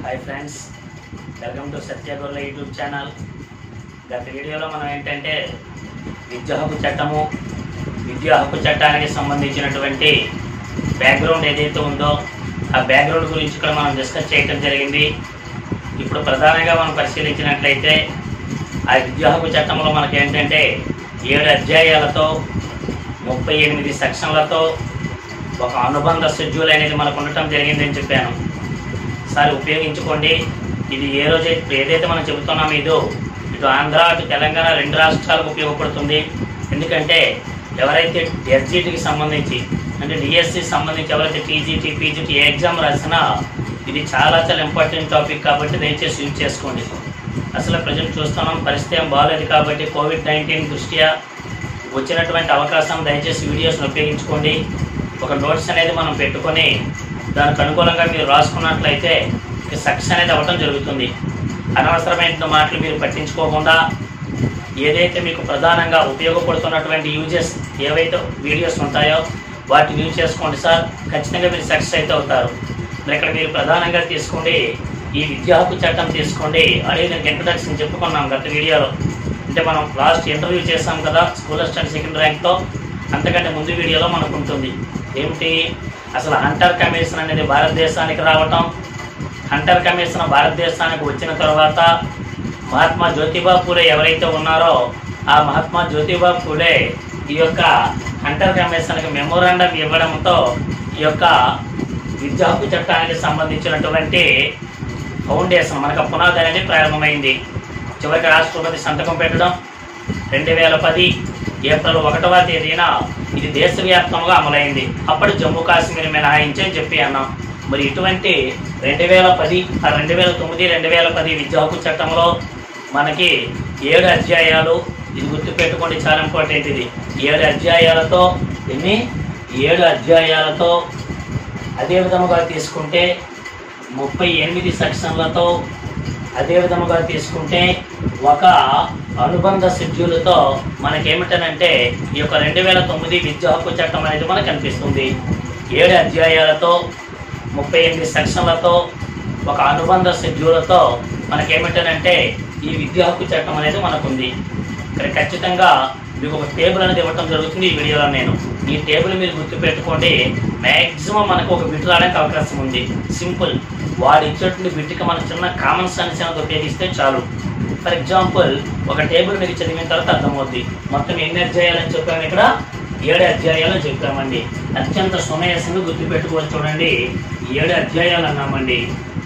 hi friends welcome to Satyagorla YouTube channel గత వీడియోలో మనం ఏంటంటే విద్యా హక్కు చట్టము విద్యా హక్కు చట్టానికి సంబంధించినటువంటి బ్యాక్గ్రౌండ్ ఏదైతే ఉందో ఆ బ్యాక్గ్రౌండ్ గురించి కూడా మనం డిస్కస్ చేయడం జరిగింది ఇప్పుడు ప్రధానంగా మనం పరిశీలించినట్లయితే ఆ విద్యా హక్కు చట్టంలో మనకి ఏంటంటే ఏడు అధ్యాయాలతో ముప్పై ఎనిమిది సెక్షన్లతో ఒక అనుబంధ షెడ్యూల్ అనేది మనకు ఉండటం జరిగిందని చెప్పాను సారి ఉపయోగించుకోండి ఇది ఏ రోజు ఏదైతే మనం చెబుతున్నామో ఇదో ఇటు ఆంధ్ర అటు తెలంగాణ రెండు రాష్ట్రాలకు ఉపయోగపడుతుంది ఎందుకంటే ఎవరైతే ఎస్జిటికి సంబంధించి అంటే డిఎస్సి సంబంధించి ఎవరైతే టీజీటీ పీజీటీ ఏ ఎగ్జామ్ రాసినా ఇది చాలా చాలా ఇంపార్టెంట్ టాపిక్ కాబట్టి దయచేసి యూజ్ చేసుకోండి అసలు ప్రజెంట్ చూస్తున్నాం పరిస్థితి ఏం బాగాలేదు కాబట్టి కోవిడ్ నైన్టీన్ దృష్ట్యా వచ్చినటువంటి అవకాశం దయచేసి వీడియోస్ని ఉపయోగించుకోండి ఒక నోట్స్ అనేది మనం పెట్టుకొని దానికి అనుకూలంగా మీరు రాసుకున్నట్లయితే సక్సెస్ అనేది అవ్వటం జరుగుతుంది అనవసరమైన మాటలు మీరు పట్టించుకోకుండా ఏదైతే మీకు ప్రధానంగా ఉపయోగపడుతున్నటువంటి యూజెస్ ఏవైతే వీడియోస్ ఉంటాయో వాటిని యూజ్ చేసుకోండి సార్ ఖచ్చితంగా మీరు సక్సెస్ అయితే అవుతారు మరి ఇక్కడ మీరు ప్రధానంగా తీసుకోండి ఈ విద్యా హక్కు చట్టం తీసుకోండి అనేది నేను ఇంట్రడక్షన్ చెప్పుకున్నాం గత వీడియోలో అంటే మనం లాస్ట్ ఇంటర్వ్యూ చేసాం కదా స్కూల్ అసిస్టెంట్ సెకండ్ ర్యాంక్తో అంతకంటే ముందు వీడియోలో మనకు ఉంటుంది ఏమిటి అసలు హంటర్ కమిషన్ అనేది భారతదేశానికి రావటం హంటర్ కమిషన్ భారతదేశానికి వచ్చిన తర్వాత మహాత్మా జ్యోతిబా పూలే ఎవరైతే ఉన్నారో ఆ మహాత్మా జ్యోతిబా పూలే ఈ యొక్క హంటర్ కమిషన్కి మెమోరాండం ఇవ్వడంతో ఈ యొక్క విద్యా హక్కు చట్టానికి సంబంధించినటువంటి ఫౌండేషన్ మనకు ఆ పునాది అనేది ప్రారంభమైంది చివరికి రాష్ట్రపతి సంతకం పెట్టడం రెండు వేల పది ఏప్రిల్ ఒకటవ తేదీన ఇది దేశవ్యాప్తంగా అమలైంది అప్పుడు జమ్మూ కాశ్మీర్ మినహాయించి అని చెప్పి అన్నాం మరి ఇటువంటి రెండు వేల పది ఆ రెండు వేల తొమ్మిది రెండు వేల పది విద్యా హక్కు చట్టంలో మనకి ఏడు అధ్యాయాలు ఇది గుర్తుపెట్టుకోండి చాలా ఇంపార్టెంట్ ఇది ఏడు అధ్యాయాలతో ఎన్ని ఏడు అధ్యాయాలతో అదే విధముగా తీసుకుంటే ముప్పై ఎనిమిది సెక్షన్లతో అదే విధముగా తీసుకుంటే ఒక అనుబంధ షెడ్యూల్తో మనకేమిటనంటే ఈ యొక్క రెండు వేల తొమ్మిది విద్యా హక్కు చట్టం అనేది మనకు కనిపిస్తుంది ఏడు అధ్యాయాలతో ముప్పై ఎనిమిది సెక్షన్లతో ఒక అనుబంధ షెడ్యూల్తో మనకేమిటనంటే ఈ విద్యా హక్కు చట్టం అనేది మనకుంది ఇక్కడ ఖచ్చితంగా మీకు ఒక టేబుల్ అనేది ఇవ్వటం జరుగుతుంది ఈ వీడియోలో నేను ఈ టేబుల్ మీరు గుర్తుపెట్టుకోండి మ్యాక్సిమం మనకు ఒక బిట్ రావడానికి అవకాశం ఉంది సింపుల్ వాడు ఇచ్చేటువంటి బిట్కి మనం చిన్న కామన్ సెన్స్ అనేది ఉపయోగిస్తే చాలు ఫర్ ఎగ్జాంపుల్ ఒక టేబుల్ మీకు చదివిన తర్వాత అర్థమవుద్ది మొత్తం ఎన్ని అధ్యాయాలని చెప్పాము ఇక్కడ ఏడు అధ్యాయాలు చెప్పామండి అత్యంత సుమయసంగా గుర్తుపెట్టుకోవచ్చు చూడండి ఏడు అధ్యాయాలు అన్నామండి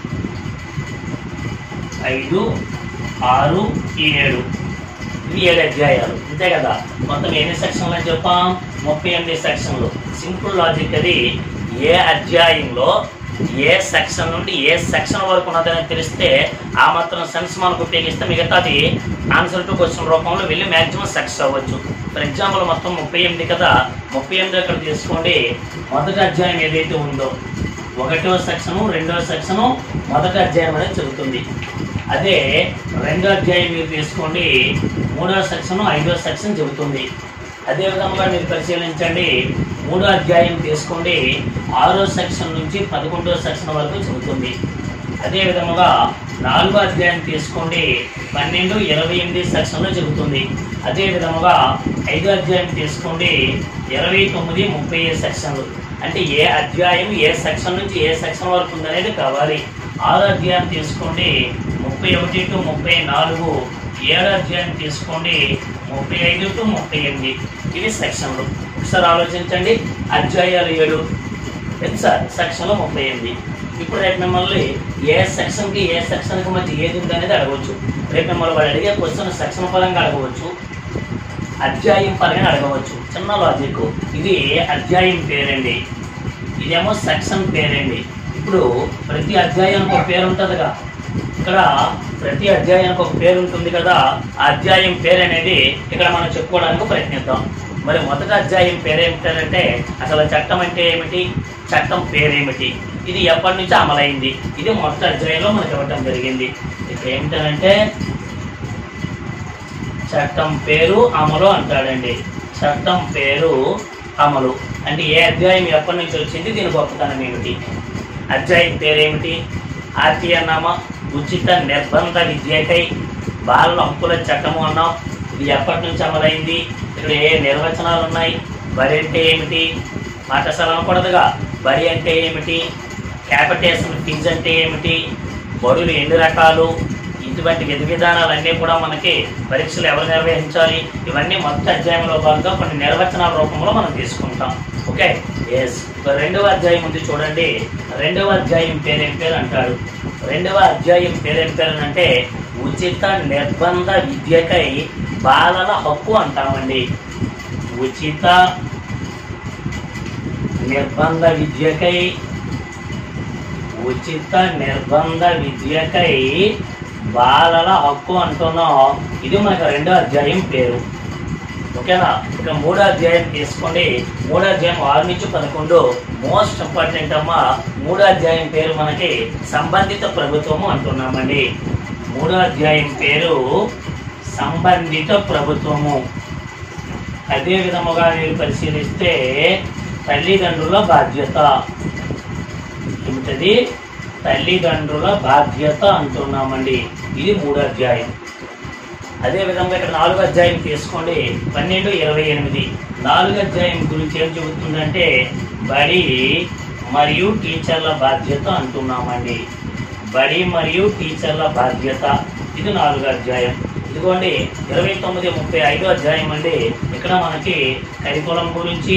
ఐదు ఆరు ఈ ఏడు ఇవి ఏడు అధ్యాయాలు అంతే కదా మొత్తం ఎన్ని సెక్షన్లు అని చెప్పాం ముప్పై ఎనిమిది సెక్షన్లు సింపుల్ లాజిక్ అది ఏ అధ్యాయంలో ఏ సెక్షన్ నుండి ఏ సెక్షన్ వరకు ఉన్నదని తెలిస్తే ఆ మాత్రం సెన్స్ మనకు ఉపయోగిస్తే మిగతాది ఆన్సర్ టు క్వశ్చన్ రూపంలో వెళ్ళి మ్యాక్సిమం సక్సెస్ అవ్వచ్చు ఫర్ ఎగ్జాంపుల్ మొత్తం ముప్పై ఎనిమిది కదా ముప్పై ఎనిమిది ఇక్కడ తీసుకోండి మొదటి అధ్యాయం ఏదైతే ఉందో ఒకటో సెక్షను రెండో సెక్షను మొదటి అధ్యాయం అనేది చెబుతుంది అదే రెండో అధ్యాయం మీరు తీసుకోండి మూడో సెక్షన్ ఐదో సెక్షన్ చెబుతుంది అదే విధంగా మీరు పరిశీలించండి మూడో అధ్యాయం తీసుకోండి ఆరో సెక్షన్ నుంచి పదకొండో సెక్షన్ వరకు చెబుతుంది అదే విధముగా నాలుగో అధ్యాయం తీసుకోండి పన్నెండు ఇరవై ఎనిమిది సెక్షన్లో చెబుతుంది అదే విధముగా ఐదో అధ్యాయం తీసుకోండి ఇరవై తొమ్మిది ముప్పై సెక్షన్లు అంటే ఏ అధ్యాయం ఏ సెక్షన్ నుంచి ఏ సెక్షన్ వరకు ఉందనేది కావాలి ఆరో అధ్యాయం తీసుకోండి ముప్పై ఒకటి టు ముప్పై నాలుగు ఏడో అధ్యాయం తీసుకోండి ముప్పై ఐదు టు ముప్పై ఎనిమిది ఇవి సెక్షన్లు ఒకసారి ఆలోచించండి అధ్యాయాలు ఏడు ఎంత సార్ సెక్షన్లో ముప్పై ఎనిమిది ఇప్పుడు రేపు మిమ్మల్ని ఏ సెక్షన్కి ఏ సెక్షన్కి మధ్య ఏది ఉంది అనేది అడగవచ్చు రేపు మిమ్మల్ని వాళ్ళు అడిగే క్వశ్చన్ సెక్షన్ పరంగా అడగవచ్చు అధ్యాయం పరంగా అడగవచ్చు చిన్న లాజిక్ ఇది అధ్యాయం పేరండి ఇదేమో సెక్షన్ పేరండి ఇప్పుడు ప్రతి అధ్యాయానికి ఒక పేరు ఉంటుందిగా ఇక్కడ ప్రతి అధ్యాయానికి ఒక పేరు ఉంటుంది కదా ఆ అధ్యాయం పేరు అనేది ఇక్కడ మనం చెప్పుకోవడానికి ప్రయత్నిద్దాం మరి మొదటి అధ్యాయం పేరు ఏమిటంటే అసలు చట్టం అంటే ఏమిటి చట్టం పేరేమిటి ఇది ఎప్పటి నుంచి అమలైంది ఇది మొదటి అధ్యాయంలో మనకి ఇవ్వటం జరిగింది ఇక్కడ ఏమిటంటే చట్టం పేరు అమలు అంటాడండి చట్టం పేరు అమలు అంటే ఏ అధ్యాయం ఎప్పటి నుంచి వచ్చింది దీని గొప్పతనం ఏమిటి అధ్యాయం పేరేమిటి ఆర్టీఎన్నామా ఉచిత నిర్బంధ విద్యకై బాలల హక్కుల చట్టము అన్నాం ఇది ఎప్పటి నుంచి అమలైంది ఇక్కడ ఏ నిర్వచనాలు ఉన్నాయి బడి అంటే ఏమిటి పాఠశాల అనకూడదుగా బడి అంటే ఏమిటి క్యాపిటేషన్ ఫీజు అంటే ఏమిటి బడులు ఎన్ని రకాలు ఇటువంటి విధి విధానాలన్నీ కూడా మనకి పరీక్షలు ఎవరు నిర్వహించాలి ఇవన్నీ మొదటి అధ్యాయంలో భాగంగా కొన్ని నిర్వచనాల రూపంలో మనం తీసుకుంటాం ఓకే ఎస్ రెండవ అధ్యాయం ఉంది చూడండి రెండవ అధ్యాయం పేరేం పేరు అంటాడు రెండవ అధ్యాయం పేరేం పేరు అని అంటే ఉచిత నిర్బంధ విద్యకై బాలల హక్కు అంటామండి ఉచిత నిర్బంధ విద్యకై ఉచిత నిర్బంధ విద్యకై బాలల హక్కు అంటున్నాం ఇది మనకు రెండో అధ్యాయం పేరు ఓకేనా ఇక మూడో అధ్యాయం తీసుకోండి మూడో అధ్యాయం ఆరు నుంచి పదకొండు మోస్ట్ ఇంపార్టెంట్ అమ్మా మూడో అధ్యాయం పేరు మనకి సంబంధిత ప్రభుత్వము అంటున్నామండి మూడో అధ్యాయం పేరు సంబంధిత ప్రభుత్వము అదే విధముగా మీరు పరిశీలిస్తే తల్లిదండ్రుల బాధ్యత ఏమిటది తల్లిదండ్రుల బాధ్యత అంటున్నామండి ఇది మూడో అధ్యాయం అదే విధంగా ఇక్కడ నాలుగో అధ్యాయం తీసుకోండి పన్నెండు ఇరవై ఎనిమిది నాలుగో అధ్యాయం గురించి ఏం చెబుతుందంటే బడి మరియు టీచర్ల బాధ్యత అంటున్నామండి బడి మరియు టీచర్ల బాధ్యత ఇది నాలుగో అధ్యాయం ఇదిగోండి ఇరవై తొమ్మిది ముప్పై ఐదో అధ్యాయం అండి ఇక్కడ మనకి కరికులం గురించి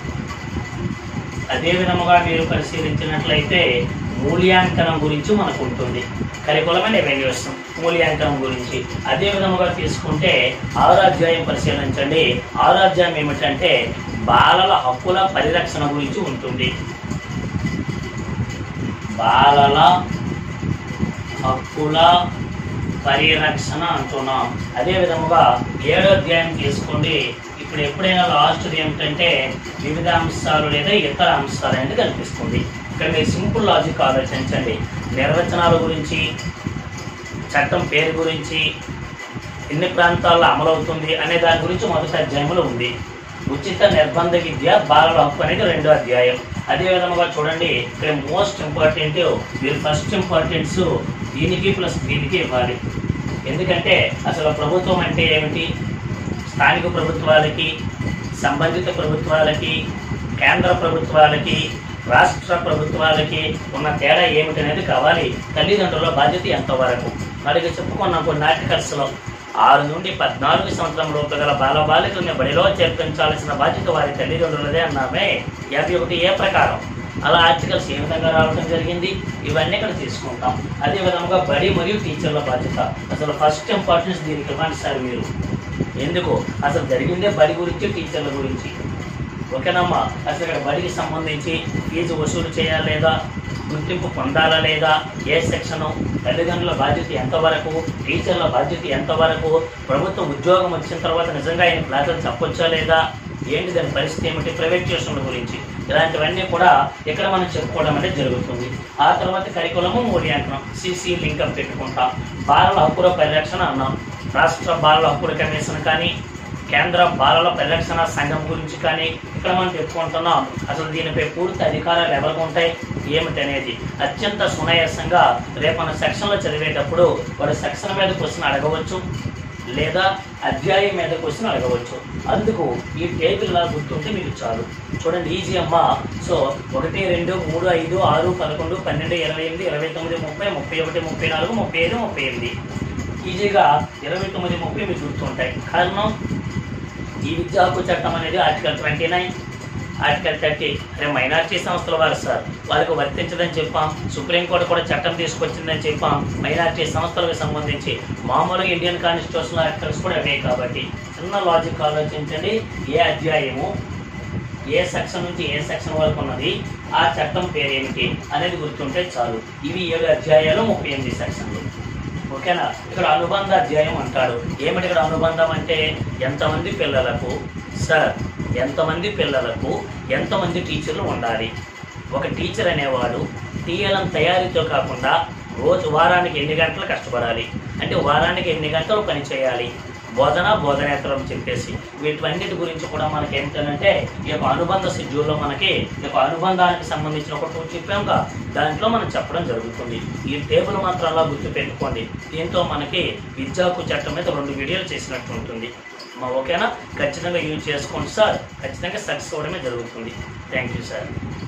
అదే విధముగా మీరు పరిశీలించినట్లయితే మూల్యాంకనం గురించి మనకు ఉంటుంది కరికులం అండ్ ఎవాల్యుయేషన్ మూల్యాంకనం గురించి అదే విధముగా తీసుకుంటే ఆరో అధ్యాయం పరిశీలించండి ఆరో అధ్యాయం ఏమిటంటే బాలల హక్కుల పరిరక్షణ గురించి ఉంటుంది బాలల హక్కుల పరిరక్షణ అంటున్నాం అదే విధముగా ఏడో అధ్యాయం తీసుకోండి ఇప్పుడు ఎప్పుడైనా లాస్ట్ ఏమిటంటే వివిధ అంశాలు లేదా ఇతర అంశాలు అనేది కనిపిస్తుంది ఇక్కడ మీరు సింపుల్ లాజిక్ ఆలోచించండి నిర్వచనాల గురించి చట్టం పేరు గురించి ఎన్ని ప్రాంతాల్లో అమలవుతుంది అనే దాని గురించి మొదటి అధ్యాయంలో ఉంది ఉచిత నిర్బంధ విద్య బాలల హక్కు అనేది రెండో అధ్యాయం అదే విధముగా చూడండి ఇక్కడ మోస్ట్ ఇంపార్టెంట్ మీరు ఫస్ట్ ఇంపార్టెన్స్ దీనికి ప్లస్ దీనికి ఇవ్వాలి ఎందుకంటే అసలు ప్రభుత్వం అంటే ఏమిటి స్థానిక ప్రభుత్వాలకి సంబంధిత ప్రభుత్వాలకి కేంద్ర ప్రభుత్వాలకి రాష్ట్ర ప్రభుత్వాలకి ఉన్న తేడా ఏమిటనేది కావాలి తల్లిదండ్రుల బాధ్యత ఎంతవరకు మరి చెప్పుకున్నాం కొన్ని ఆర్టికల్స్లో ఆరు నుండి పద్నాలుగు సంవత్సరం లోపు గల బాలబాలికల్ని బడిలో చేర్పించాల్సిన బాధ్యత వారి తల్లిదండ్రులదే అన్నామే యాభై ఒకటి ఏ ప్రకారం అలా ఆర్టికల్స్ ఏ విధంగా రావడం జరిగింది ఇవన్నీ ఇక్కడ తీసుకుంటాం అదే విధంగా బడి మరియు టీచర్ల బాధ్యత అసలు ఫస్ట్ ఇంపార్టెన్స్ దీనికి ఇవ్వండి సార్ మీరు ఎందుకు అసలు జరిగిందే బడి గురించి టీచర్ల గురించి ఓకేనమ్మా అసలు ఇక్కడ బడికి సంబంధించి ఫీజు వసూలు చేయాలా లేదా గుర్తింపు పొందాలా లేదా ఏ సెక్షను తల్లిదండ్రుల బాధ్యత ఎంతవరకు టీచర్ల బాధ్యత ఎంతవరకు ప్రభుత్వం ఉద్యోగం వచ్చిన తర్వాత నిజంగా ఆయన క్లాసులు చెప్పొచ్చా లేదా ఏంటి దాని పరిస్థితి ఏమిటి ప్రైవేట్ ట్యూషన్ల గురించి ఇలాంటివన్నీ కూడా ఇక్కడ మనం చెప్పుకోవడం అనేది జరుగుతుంది ఆ తర్వాత కరికులము మూల్యాంకనం సిసి లింకం పెట్టుకుంటాం బాలల హక్కుల పరిరక్షణ అన్నాం రాష్ట్ర బాలల హక్కుల కమిషన్ కానీ కేంద్ర బాలల పరిరక్షణ సంఘం గురించి కానీ ఇక్కడ మనం చెప్పుకుంటున్నాం అసలు దీనిపై పూర్తి అధికారాలు ఎవరికి ఉంటాయి ఏమిటనేది అత్యంత సునాయాసంగా రేపు మన సెక్షన్లో చదివేటప్పుడు వాడు సెక్షన్ మీద క్వశ్చన్ అడగవచ్చు లేదా అధ్యాయం మీద క్వశ్చన్ అడగవచ్చు అందుకు ఈ టేబుల్ లా గుర్తుంటే మీకు చాలు చూడండి ఈజీ అమ్మా సో ఒకటి రెండు మూడు ఐదు ఆరు పదకొండు పన్నెండు ఇరవై ఎనిమిది ఇరవై తొమ్మిది ముప్పై ముప్పై ఒకటి ముప్పై నాలుగు ముప్పై ఐదు ముప్పై ఎనిమిది ఈజీగా ఇరవై తొమ్మిది ముప్పై మీకు గుర్తుంటాయి కారణం ఈ విద్యా హక్కు చట్టం అనేది article twenty nine article thirty అదే మైనార్టీ సంస్థల వారు సార్ వాళ్ళకు వర్తించదని చెప్పాం సుప్రీంకోర్టు కూడా చట్టం తీసుకొచ్చిందని చెప్పాం మైనార్టీ సంస్థలకు సంబంధించి మామూలుగా ఇండియన్ కాన్స్టిట్యూషన్ ఆర్టికల్స్ కూడా అవే కాబట్టి చిన్న లాజిక్ ఆలోచించండి ఏ అధ్యాయము ఏ సెక్షన్ నుంచి ఏ సెక్షన్ వరకు ఉన్నది ఆ చట్టం పేరేమిటి అనేది గుర్తుంటే చాలు ఇవి ఏడు అధ్యాయాలు ముప్పై ఎనిమిది సెక్షన్లు ఓకేనా ఇక్కడ అనుబంధ అధ్యాయం అంటాడు ఏమిటి ఇక్కడ అనుబంధం అంటే ఎంతమంది పిల్లలకు సార్ ఎంతమంది పిల్లలకు ఎంతమంది టీచర్లు ఉండాలి ఒక టీచర్ అనేవాడు టీఎల్ఎం తయారీతో కాకుండా రోజు వారానికి ఎన్ని గంటలు కష్టపడాలి అంటే వారానికి ఎన్ని గంటలు పని చేయాలి బోధన బోధనేతరం చెప్పేసి వీటన్నిటి గురించి కూడా మనకి ఏంటంటే ఈ యొక్క అనుబంధ షెడ్యూల్లో మనకి ఈ యొక్క అనుబంధానికి సంబంధించిన ఒక టూ చెప్పాంగా దాంట్లో మనం చెప్పడం జరుగుతుంది ఈ టేబుల్ మాత్రం అలా గుర్తు పెట్టుకోండి దీంతో మనకి విద్యాకు చట్టం మీద రెండు వీడియోలు చేసినట్టు ఉంటుంది మా ఓకేనా ఖచ్చితంగా యూజ్ చేసుకోండి సార్ ఖచ్చితంగా సక్సెస్ అవ్వడమే జరుగుతుంది థ్యాంక్ యూ సార్